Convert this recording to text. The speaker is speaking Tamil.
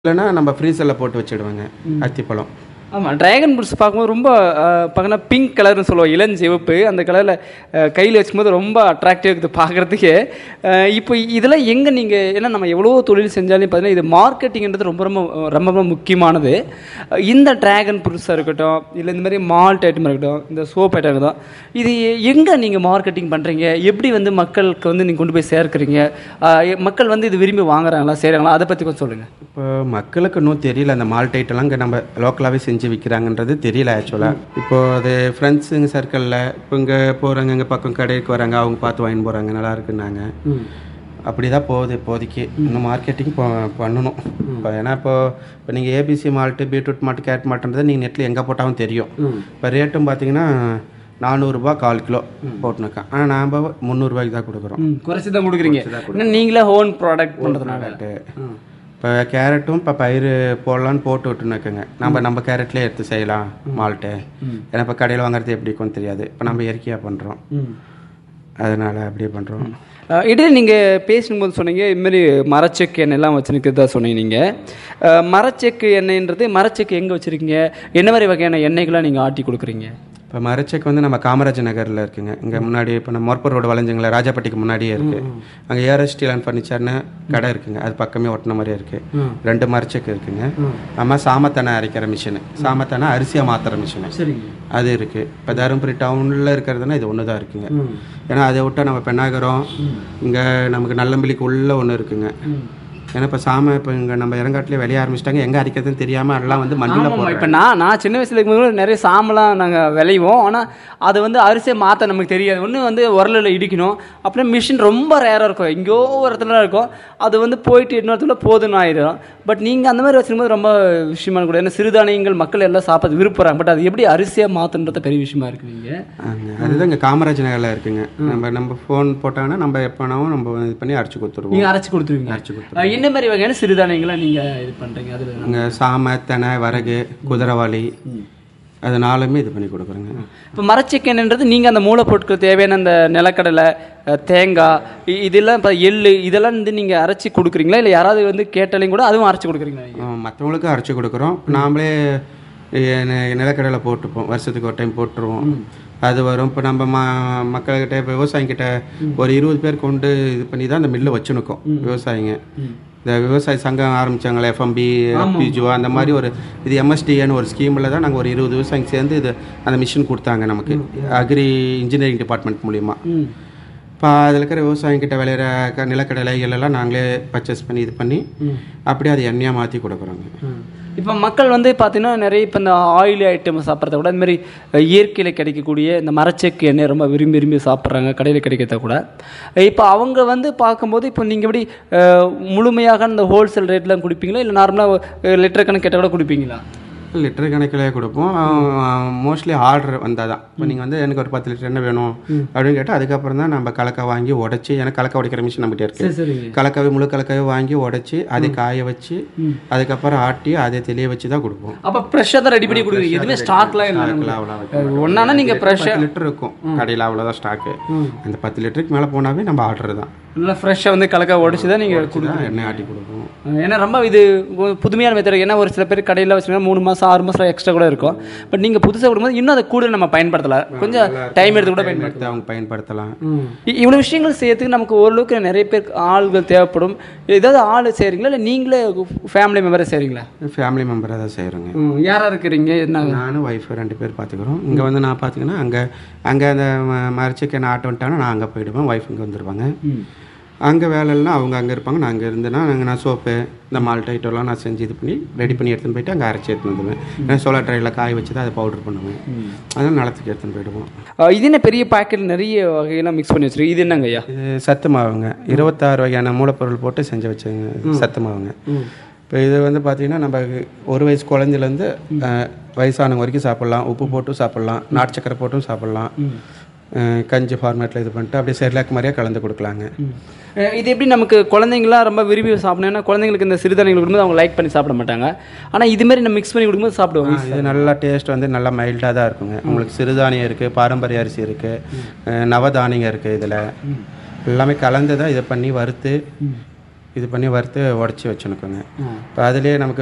இல்லைன்னா நம்ம ஃப்ரீசரில் போட்டு வச்சிடுவேங்க அத்திப்பழம் ஆமாம் டிராகன் ஃப்ரூட்ஸ் பார்க்கும்போது ரொம்ப பார்க்கணும் பிங்க் கலர்னு சொல்லுவோம் இளஞ்சிவப்பு அந்த கலரில் கையில் வச்சுக்கும்போது ரொம்ப அட்ராக்டிவ் இருக்குது பார்க்குறதுக்கே இப்போ இதெல்லாம் எங்கே நீங்கள் ஏன்னா நம்ம எவ்வளோ தொழில் செஞ்சாலும் பார்த்தீங்கன்னா இது மார்க்கெட்டிங்கிறது ரொம்ப ரொம்ப ரொம்ப ரொம்ப முக்கியமானது அஹ் இந்த டிராகன் ஃப்ரூட்ஸாக இருக்கட்டும் இல்லை இந்த மாதிரி மால்ட் ஐட்டம் இருக்கட்டும் இந்த சோப் ஐட்டம் இருக்கட்டும் இது எங்கே நீங்கள் மார்க்கெட்டிங் பண்ணுறீங்க எப்படி வந்து மக்களுக்கு வந்து நீங்கள் கொண்டு போய் சேர்க்குறீங்க அஹ் மக்கள் வந்து இது விரும்பி வாங்குறாங்களா செய்கிறாங்களா அதை பற்றி கொஞ்சம் சொல்லுங்கள் இப்போ மக்களுக்கு இன்னும் தெரியல அந்த மால்ட் ஐட்டம்லாம் இங்கே நம்ம லோக்கலாகவே செஞ்சு விற்கிறாங்கன்றது தெரியல ஆக்சுவலாக இப்போ அது ஃப்ரெண்ட்ஸுங்க சர்க்கிளில் இப்போ இங்கே போகிறாங்க இங்கே பக்கம் கடைக்கு வராங்க அவங்க பார்த்து வாங்கிட்டு போகிறாங்க நல்லா இருக்குன்னாங்க அப்படி தான் போகுது இப்போதைக்கு இன்னும் மார்க்கெட்டிங் பண்ணணும் இப்போ ஏன்னா இப்போ இப்போ நீங்கள் ABC malt beetroot malt carrot மால்ட்டுன்றது நீங்கள் நெட்டில் எங்கே போட்டாலும் தெரியும் இப்போ ரேட்டும் பார்த்தீங்கன்னா நானூறுரூபா கால் கிலோ போட்டுனுக்கேன் ஆனால் நாம் முந்நூறுரூபாய்க்கு தான் கொடுக்குறோம் குறைச்சி தான் கொடுக்குறீங்க இன்னும் நீங்களே ஓன் ப்ராடக்ட் பண்ணுறதுனால இப்போ கேரட்டும் இப்போ பயிர் போடலான்னு போட்டு விட்டுனுக்குங்க நம்ம நம்ம கேரட்லேயே எடுத்து செய்யலாம் மால்ட்டு ஏன்னா இப்போ கடையில் வாங்குறது எப்படி இருக்கும்னு தெரியாது இப்போ நம்ம இயற்கையாக பண்ணுறோம் அதனால் அப்படியே பண்ணுறோம் அஹ் இடையில நீங்கள் பேசும்போது சொன்னீங்க இதுமாரி மரச்செக்கு எண்ணெய்லாம் வச்சுருக்கிறதா சொன்னீங்க நீங்கள் மரச்செக்கு எண்ணெய்ன்றது மரச்செக்கு எங்கே வச்சுருக்கீங்க என்ன மாதிரி வகையான எண்ணெய்களாக நீங்கள் ஆட்டி கொடுக்குறீங்க இப்போ மரச்செக்கு வந்து நம்ம காமராஜ் நகரில் இருக்குங்க இங்கே முன்னாடி இப்போ நம்ம மொர்ப்பர் ரோடு வளைஞ்சுங்களா ராஜாப்பட்டிக்கு முன்னாடியே இருக்குது அங்கே ஏஆர்எஸ் ஸ்டீல் அண்ட் ஃபர்னிச்சர்னு கடை இருக்குங்க அது பக்கமே ஒட்டின மாதிரியே இருக்குது ரெண்டு மரச்செக்கு இருக்குங்க நம்ம சாமத்தனை அரைக்கிற மிஷினு சாமத்தனை அரிசியாக மாற்றுற மிஷினு சரிங்க அது இருக்குது இப்போ தருமபுரி டவுனில் இருக்கிறதுனா இது ஒன்று தான் இருக்குங்க ஏன்னா அதை விட்டால் நம்ம பெண்ணாகரம் இங்கே நமக்கு நல்லம்பிள்ளிக்கு உள்ள ஒன்று இருக்குங்க ஏன்னா இப்போ சாம இப்போ இங்கே நம்ம இறங்காட்டிலே வெளியே ஆரம்பிச்சிட்டாங்க எங்கே அரைக்கிறதுன்னு தெரியாமல் எல்லாம் வந்து மண்ணில் ஆமாம் இப்போ நான் நான் சின்ன வயசுல இருக்கும்போது நிறைய சாமெல்லாம் நாங்கள் விளைவோம் ஆனால் அது வந்து அரிசியை மாற்ற நமக்கு தெரியாது ஒன்று வந்து உரலில் இடிக்கணும் அப்புறம் மிஷின் ரொம்ப ரேராக இருக்கும் எங்கேயோ ஒரு இடத்துல தான் இருக்கும் அது வந்து போயிட்டு இன்னொருத்துல போதுன்னு ஆயிடும் பட் நீங்கள் அந்த மாதிரி வச்சுருக்கும்போது ரொம்ப விஷயமா கூட ஏன்னா சிறுதானியங்கள் மக்கள் எல்லாம் சாப்பிட விருப்புறாங்க பட் அது எப்படி அரிசியாக மாற்றுன்றது பெரிய விஷயமா இருக்கு நீங்கள் அங்கே அதுதான் இங்கே காமராஜ் நகரில் இருக்குங்க நம்ம நம்ம ஃபோன் போட்டாங்கன்னா நம்ம எப்போனாவும் நம்ம இது பண்ணி அரைச்சி கொடுத்துருவோம் நீங்கள் அரைச்சி கொடுத்துருவீங்க அரைச்சி கொடுத்துருவோம் அஹ் என்ன மாதிரி வகையான சிறுதானியங்களை நீங்கள் இது பண்ணுறீங்க அதில் இங்கே சாமை தெனை வரகு குதிரவாளி அது நாலுமே இது பண்ணி கொடுக்குறோங்க இப்போ மரச்செக்கென்ன்றது நீங்கள் அந்த மூலப்பொருட்கள் தேவையான அந்த நிலக்கடலை அஹ், தேங்காய் இ- இதெல்லாம் இப்போ எள்ளு இதெல்லாம் வந்து நீங்கள் அரைச்சி கொடுக்குறீங்களா இல்லை யாராவது வந்து கேட்டாலையும் கூட அதுவும் அரைச்சி கொடுக்குறீங்களா நீங்க? மற்றவங்களுக்கு அரைச்சி கொடுக்குறோம் நாமளே எ- நெ- நிலக்கடலை போட்டுப்போம் வருஷத்துக்கு ஒரு டைம் போட்டுருவோம் அது வரும் இப்போ நம்ம ம மக்கள்கிட்ட இப்போ விவசாயிங்கிட்ட ஒரு இருபது பேர் கொண்டு இது பண்ணி தான் அந்த மில்லை வச்சுனுக்கோம் விவசாயிங்க இந்த விவசாய சங்கம் ஆரம்பிச்சாங்களே எஃப்எம்பி பிஜுவா அந்த மாதிரி ஒரு இது எம்எஸ்டிஏன்னு ஒரு ஸ்கீமில் தான் நாங்கள் ஒரு இருபது விவசாயிங்க சேர்ந்து இது அந்த மிஷின் கொடுத்தாங்க நமக்கு அக்ரி இன்ஜினியரிங் டிபார்ட்மெண்ட் மூலிமா இப்போ அதில் இருக்கிற விவசாயிங்கிட்ட விளையிற க நிலக்கடலைகள் எல்லாம் நாங்களே பர்ச்சேஸ் பண்ணி இது பண்ணி அப்படியே அது எண்ணெயாக மாற்றி கொடுக்குறோங்க இப்போ மக்கள் வந்து பார்த்தீங்கன்னா நிறைய இப்போ இந்த ஆயில் ஐட்டம் சாப்பிட்றத கூட இந்த மாதிரி அஹ், இயற்கையில் கிடைக்கக்கூடிய இந்த மரச்செக்கு எண்ணெய் ரொம்ப விரும்பி விரும்பி சாப்பிட்றாங்க கடையில் கிடைக்கிறத கூட இப்போ அவங்க வந்து பார்க்கும்போது இப்போ நீங்கள் எப்படி அஹ், முழுமையாக இந்த ஹோல்சேல் ரேட்லாம் கொடுப்பீங்களா இல்லை நார்மலாக லிட்டர் கணக்கு கேட்டால் கூட கொடுப்பீங்களா லிட்டர் கணக்கிலே கொடுப்போம் மோஸ்ட்லி ஆர்டர் வந்தால் தான் இப்போ நீங்கள் வந்து எனக்கு ஒரு பத்து லிட்டர் என்ன வேணும் அப்படின்னு கேட்டால் அதுக்கப்புறம் தான் நம்ம கலக்கா வாங்கி உடச்சி எனக்கு கலக்கா உடைக்கிற மிஷின் நம்மகிட்ட இருக்கு சரிங்க கலக்காவை முழு கலக்காவை வாங்கி உடச்சி அதை காய வச்சு அதுக்கப்புறம் ஆட்டி அதை தெளிய வச்சு தான் கொடுப்போம் அப்போ ஃப்ரெஷ்ஷாக தான் ரெடி பண்ணி கொடுக்குறீங்க எதுவுமே ஸ்டாக்லாம் இல்லை ஸ்டாக்கில் அவ்வளோ வைக்க ஒன்றானா நீங்கள் ஃப்ரெஷ்ஷாக பத்து லிட்டர் இருக்கும் கடையில் அவ்வளோதான் ஸ்டாக்கு அந்த பத்து லிட்டருக்கு மேலே போனாவே நம்ம ஆர்டர் தான் நல்லா ஃப்ரெஷ்ஷாக வந்து கலக்கா உடச்சி தான் நீங்கள் தான் எண்ணெய் ஆட்டி கொடுப்போம் ஏன்னா ரொம்ப இது ஒரு புதுமையான மெத்தட் ஏன்னா ஒரு சில பேர் கடையில் வச்சுருந்தா மூணு மாதம் ஆறு மாதம் எக்ஸ்ட்ரா கூட இருக்கும் பட் நீங்கள் புதுசாக கொடுக்கும்போது இன்னும் அதை கூட நம்ம பயன்படுத்தலாம் கொஞ்சம் டைம் எடுத்து கூட பயன்படுத்தலாம் எடுத்து அவங்க பயன்படுத்தலாம் இ- இவ்வளோ விஷயங்கள் செய்யறதுக்கு நமக்கு ஓரளவுக்கு நிறைய பேர் ஆள்கள் தேவைப்படும் ஏதாவது ஆள் செய்கிறீங்களா இல்லை நீங்களே ஃபேமிலி மெம்பரை செய்கிறீங்களா ஃபேமிலி மெம்பராக தான் செய்கிறோங்க யாராக இருக்கிறீங்க என்ன நானும் ஒய்ஃப் ரெண்டு பேர் பார்த்துக்குறோம் இங்கே வந்து நான் பார்த்திங்கன்னா அங்கே அங்கே அந்த மறைச்சிக்கு என்ன ஆட்டோ வந்துட்டாங்கன்னா நான் அங்கே போயிடுவேன் ஒய்ஃப் இங்கே வந்துடுவாங்க அங்கே வேலைலாம் அவங்க அங்கே இருப்பாங்க நான் அங்கே இருந்தேன்னா நாங்கள் நான் சோப்பு இந்த மால்ட் ஐட்டம்லாம் நான் செஞ்சு இது பண்ணி ரெடி பண்ணி எடுத்துன்னு போயிட்டு அங்கே அரைச்சி எடுத்துன்னு வந்துடுவேன் ஏன்னா சோலார் ட்ரையில் காய வச்சு தான் அதை பவுடர் பண்ணுவேன் அதனால் நிலத்துக்கு எடுத்துன்னு போயிடுவோம் அஹ் இது என்ன பெரிய பாக்கெட் நிறைய வகையெல்லாம் மிக்ஸ் பண்ணி வச்சிருக்கு இது என்னங்க ஐயா இது சத்து மாவுங்க இருபத்தாறு வகையான மூலப்பொருள் போட்டு செஞ்சு வச்சுங்க சத்து மாவுங்க இப்போ இது வந்து பார்த்தீங்கன்னா நம்ம ஒரு வயசு குழந்தைலேருந்து வயசானவங்க வரைக்கும் சாப்பிட்லாம் உப்பு போட்டும் சாப்பிட்லாம் நாட்டு சக்கரை போட்டும் சாப்பிட்லாம் அஹ், கஞ்சி ஃபார்மேட்டில் இது பண்ணிட்டு அப்படியே செர்லாக் மாதிரியே கலந்து கொடுக்கலாங்க அஹ் இது எப்படி நமக்கு குழந்தைங்களாம் ரொம்ப விரும்பி சாப்பிடணும் ஏன்னா குழந்தைங்களுக்கு இந்த சிறுதானியங்கள் கொடுக்கும்போது அவங்க லைக் பண்ணி சாப்பிட மாட்டாங்க ஆனால் இது மாதிரி நம்ம மிக்ஸ் பண்ணி கொடுக்கும்போது சாப்பிடுவாங்க ஆ, இது நல்லா டேஸ்ட் வந்து நல்லா மைல்டாக தான் இருக்குங்க உங்களுக்கு சிறுதானியம் இருக்குது பாரம்பரிய அரிசி இருக்குது நவதானியம் இருக்குது இதில் எல்லாமே கலந்து தான் இதை பண்ணி வறுத்து இது பண்ணி வறுத்து உடச்சி வச்சுனுக்கோங்க இப்போ அதுலேயே நமக்கு